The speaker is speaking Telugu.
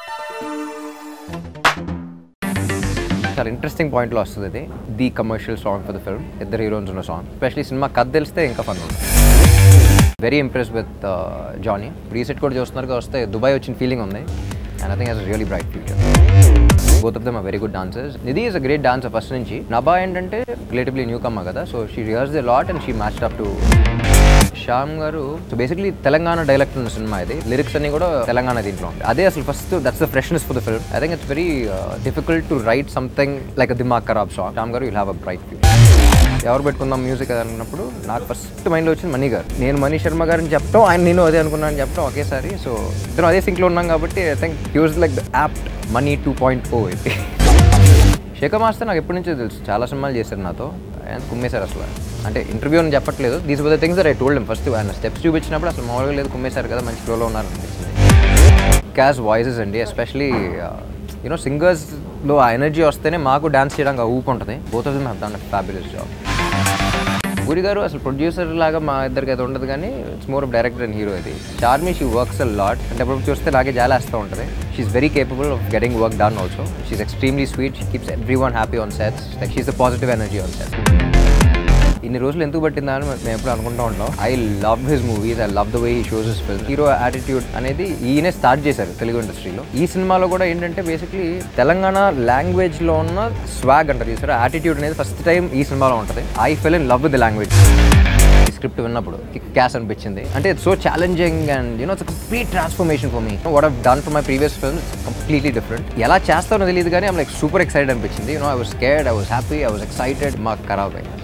చాలా ఇంట్రెస్టింగ్ పాయింట్లో వస్తుంది ఇది the commercial song for the film ఇద్దరు హీరోయిన్స్ ఉన్న సాంగ్ ఎస్పెషలీ సినిమా కథ తెలిస్తే ఇంకా ఫన్ ఉంటుంది వెరీ ఇంప్రెస్ విత్ జానీ రీసెట్ కూడా చూస్తున్నారు వస్తే దుబాయ్ వచ్చిన ఫీలింగ్ ఉంది and I think has really bright future both of them are very good dancers Nidhi is a great dancer first నుంచి నభా ఏంటంటే రిలేటివ్లీ న్యూ కమ్మ కదా so she rehearse the lot and she matched up to Shyam గారు సో బేసిక్లీ తెలంగాణ డైలెక్ట్ ఉన్న సినిమా ఇది లిరిక్స్ అన్ని కూడా తెలంగాణ దీంట్లో ఉంటాయి అదే అసలు first that's the freshness for the film I think it's very difficult to write something like Dimaag Kharaab song Shyam గారు will have a bright future ఎవరు పెట్టుకుందాం మ్యూజిక్ అన్నప్పుడు నాకు ఫస్ట్ మైండ్లో వచ్చింది మనీ గారు నేను మనీ శర్మ గారిని చెప్పడం ఆయన నేను అదే అనుకున్నాను చెప్పడం ఒకేసారి సో ఇద్దరం అదే సింక్లో ఉన్నాం కాబట్టి I think use like the app money two point O ఇది శేఖర్ మాస్టర్ నాకు ఎప్పటి నుంచో తెలుసు చాలా సినిమాలు చేశారు నాతో ఆయన కుమ్మేశారు అసలు అంటే ఇంటర్వ్యూ అని చెప్పట్లేదు these were the things that I told first ఆయన స్టెప్స్ చూపించినప్పుడు అసలు మామూలుగా లేదు కుమ్మేశారు కదా మంచి ఫ్లోలో ఉన్నారు అనిపించింది క్యాస్ వాయిసెస్ అండి ఎస్పెషలీ యూనో సింగర్స్లో ఆ ఎనర్జీ వస్తేనే మాకు డ్యాన్స్ చేయడానికి ఆ ఊపు ఉంటుంది both of them have done fabulous job Puri garu అసలు ప్రొడ్యూసర్ లాగా మా ఇద్దరికి అయితే ఉండదు కానీ it's more director and hero ఇది Charmi she works a lot అంటే అప్పుడు చూస్తే నాకే జాలేస్తూ ఉంటుంది she is very capable of getting work done also she is extremely sweet she keeps everyone happy on sets like she's the positive energy on set ఇన్ని రోజులు ఎందుకు పట్టిందా అని మేము ఎప్పుడు అనుకుంటూ ఉంటాం I love his movies I love the way he shows his film hero attitude అనేది ఈయనే స్టార్ట్ చేశారు తెలుగు ఇండస్ట్రీలో ఈ సినిమాలో కూడా ఏంటంటే బేసిక్లీ తెలంగాణ లాంగ్వేజ్లో ఉన్న స్వాగ్ అంటారు చూసారు యాటిట్యూడ్ అనేది ఫస్ట్ టైం ఈ సినిమాలో ఉంటుంది I fell in love with the language ఈ స్క్రిప్ట్ విన్నప్పుడు క్యాస్ అనిపించింది అంటే it's so challenging and you know it's complete transformation for me what have done for my previous film completely different ఎలా చేస్తానో తెలియదు కానీ ఐమ్ లైక్ సూపర్ ఎక్సైటెడ్ అనిపించింది you know I was scared I was happy I was excited మాకు ఖరాబ్ అయ్యింది